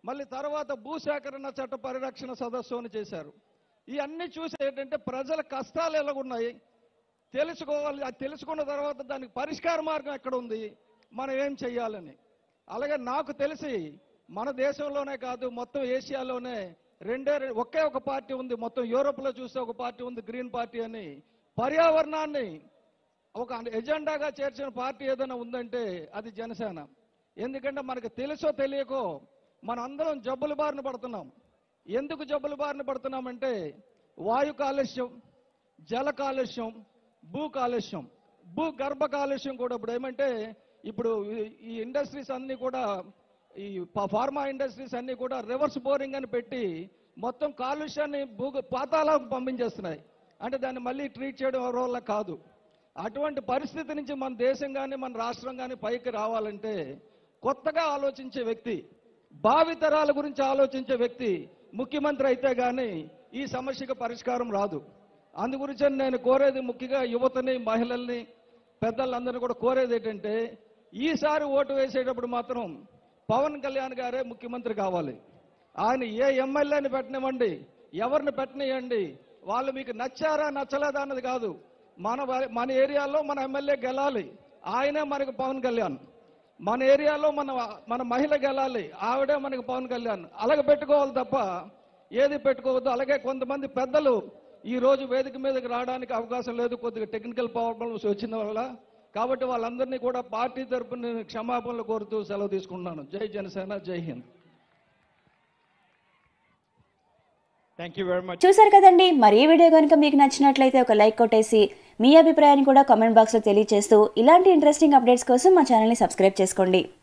మళ్ళీ తర్వాత భూసేకరణ చట్ట పరిరక్షణ సదస్సు అని చేశారు ఇవన్నీ చూసి ఏంటంటే ప్రజల కష్టాలు ఎలాగున్నాయి తెలుసుకోవాలి అది తెలుసుకున్న తర్వాత దానికి పరిష్కార మార్గం ఎక్కడ ఉంది మనం ఏం చెయ్యాలని అలాగే నాకు తెలిసి మన దేశంలోనే కాదు మొత్తం ఏషియాలోనే రెండే రె- ఒకే ఒక పార్టీ ఉంది మొత్తం యూరోప్లో చూస్తే ఒక పార్టీ ఉంది గ్రీన్ పార్టీ అని పర్యావరణాన్ని ఒక ఎజెండాగా చేర్చిన పార్టీ ఏదైనా ఉందంటే అది జనసేన ఎందుకంటే మనకు తెలుసో తెలియకో మన అందరం జబ్బుల బారిన పడుతున్నాం ఎందుకు జబ్బుల బారిన పడుతున్నామంటే వాయు కాలుష్యం జల కాలుష్యం భూ కాలుష్యం భూ గర్భ కాలుష్యం కూడా ఇప్పుడు ఏమంటే ఇప్పుడు ఈ- ఈ ఇండస్ట్రీస్ అన్ని కూడా ఈ ప- ఫార్మా ఇండస్ట్రీస్ అన్ని కూడా రివర్స్ బోరింగ్ అని పెట్టి మొత్తం కాలుష్యాన్ని భూ పాతాళాలకు పంపించేస్తున్నాయి అంటే దాన్ని మళ్ళీ ట్రీట్ చేయడం ఎవరి వల్ల కాదు అటువంటి పరిస్థితి నుంచి మన దేశం కానీ మన రాష్ట్రం కానీ పైకి రావాలంటే కొత్తగా ఆలోచించే వ్యక్తి భావితరాల గురించి ఆలోచించే వ్యక్తి ముఖ్యమంత్రి అయితే కానీ ఈ సమస్యకు పరిష్కారం రాదు అందు గురించి నేను కోరేది ముఖ్యంగా యువతని మహిళల్ని పెద్దలందరినీ కూడా కోరేది ఏంటంటే ఈసారి ఓటు వేసేటప్పుడు మాత్రం పవన్ కళ్యాణ్ గారే ముఖ్యమంత్రి కావాలి ఆయన ఏ ఎమ్మెల్యేని పెట్టనివ్వండి ఎవరిని పెట్టనివ్వండి వాళ్ళు మీకు నచ్చారా నచ్చలేదా అన్నది కాదు మన వా- మన ఏరియాలో మన ఎమ్మెల్యే గెలాలి ఆయనే మనకు పవన్ కళ్యాణ్ మన ఏరియాలో మన మన మహిళ గెలాలి ఆవిడే మనకు పవన్ కళ్యాణ్ అలాగే పెట్టుకోవాలి తప్ప ఏది పెట్టుకోవద్దు అలాగే కొంతమంది పెద్దలు ఈ రోజు వేదిక మీదకి రావడానికి అవకాశం లేదు కొద్దిగా టెక్నికల్ ప్రాబ్లమ్స్ వచ్చిన వల్ల కాబట్టి వాళ్ళందరినీ కూడా పార్టీ తరపున నేను క్షమాపణలు కోరుతూ సెలవు తీసుకుంటున్నాను జై జనసేన జై Hind thank you very much చూసారు కదండి మరి ఈ వీడియో కనుక మీకు నచ్చినట్లయితే ఒక లైక్ కొట్టేసి మీ అభిప్రాయాన్ని కూడా కామెంట్ బాక్స్లో తెలియజేస్తూ ఇలాంటి ఇంట్రెస్టింగ్ అప్డేట్స్ కోసం మా ఛానల్ని సబ్స్క్రైబ్ చేసుకోండి